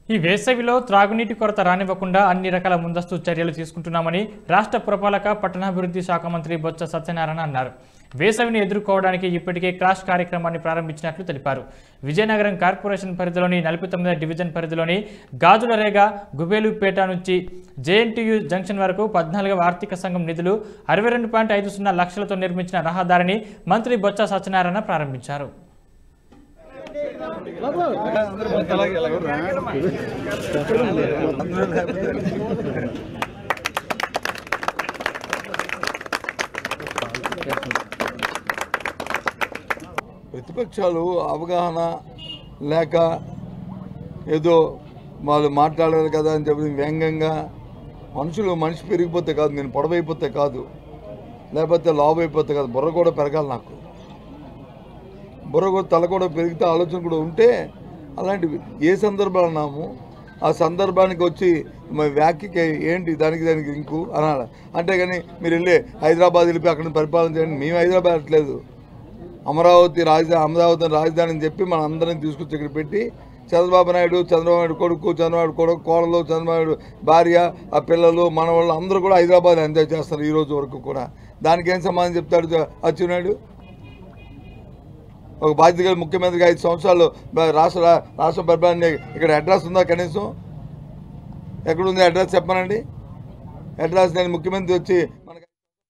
ఈ వేసవిలో త్రాగునీటి కొరత రానివ్వకుండా అన్ని రకాల ముందస్తు చర్యలు తీసుకుంటున్నామని రాష్ట్ర పురపాలక పట్టణాభివృద్ధి శాఖ మంత్రి బొత్స సత్యనారాయణ అన్నారు వేసవిని ఎదుర్కోవడానికి ఇప్పటికే క్రాష్ కార్యక్రమాన్ని ప్రారంభించినట్లు తెలిపారు విజయనగరం కార్పొరేషన్ పరిధిలోని నలభై తొమ్మిది డివిజన్ పరిధిలోని గాజుల రేగ గుబేలుపేట నుంచి జేఎన్టీయు జంక్షన్ వరకు పద్నాలుగవ ఆర్థిక సంఘం నిధులు అరవై రెండు పాయింట్ ఐదు సున్నా లక్షలతో నిర్మించిన రహదారిని మంత్రి బొత్స సత్యనారాయణ ప్రారంభించారు ప్రతిపక్షాలు అవగాహన లేక ఏదో వాళ్ళు మాట్లాడారు కదా అని చెప్పి వ్యంగ్యంగా మనుషులు మనిషి పెరిగిపోతే కాదు నేను పొడవైపోతే కాదు లేకపోతే లావు అయిపోతే కాదు బుర్ర కూడా పెరగాలి నాకు బుర్ర కూడా తల కూడా పెరిగితే ఆలోచన కూడా ఉంటే అలాంటివి ఏ సందర్భాలు అన్నాము ఆ సందర్భానికి వచ్చి మరి వ్యాఖ్యకి ఏంటి దానికి దానికి ఇంకు అనాలి అంతేగాని మీరు వెళ్ళి హైదరాబాద్ వెళ్ళిపోయి అక్కడ నుంచి పరిపాలన చేయండి మేము హైదరాబాద్ వెళ్ళట్లేదు అమరావతి రాజధాని అమరావతి రాజధాని అని చెప్పి మన అందరం తీసుకొచ్చి ఇక్కడ పెట్టి చంద్రబాబు నాయుడు చంద్రబాబు నాయుడు కొడుకు చంద్రబాబు నాయుడు కొడుకు కోడలు చంద్రబాబు నాయుడు భార్య ఆ పిల్లలు మనవాళ్ళు అందరూ కూడా హైదరాబాద్ ఎంజాయ్ చేస్తారు ఈ రోజు వరకు కూడా దానికి ఏం సమాధానం చెప్తాడు చ- అచ్చెన్నాయుడు ఒక బాధ్యత గల ముఖ్యమంత్రిగా ఐదు సంవత్సరాలు బ- రాష్ట్ర రాష్ట్ర పరిపాలన ఇక్కడ అడ్రస్ ఉందా కనీసం ఎక్కడుంది అడ్రస్ చెప్పనండి అడ్రస్ నేను ముఖ్యమంత్రి వచ్చి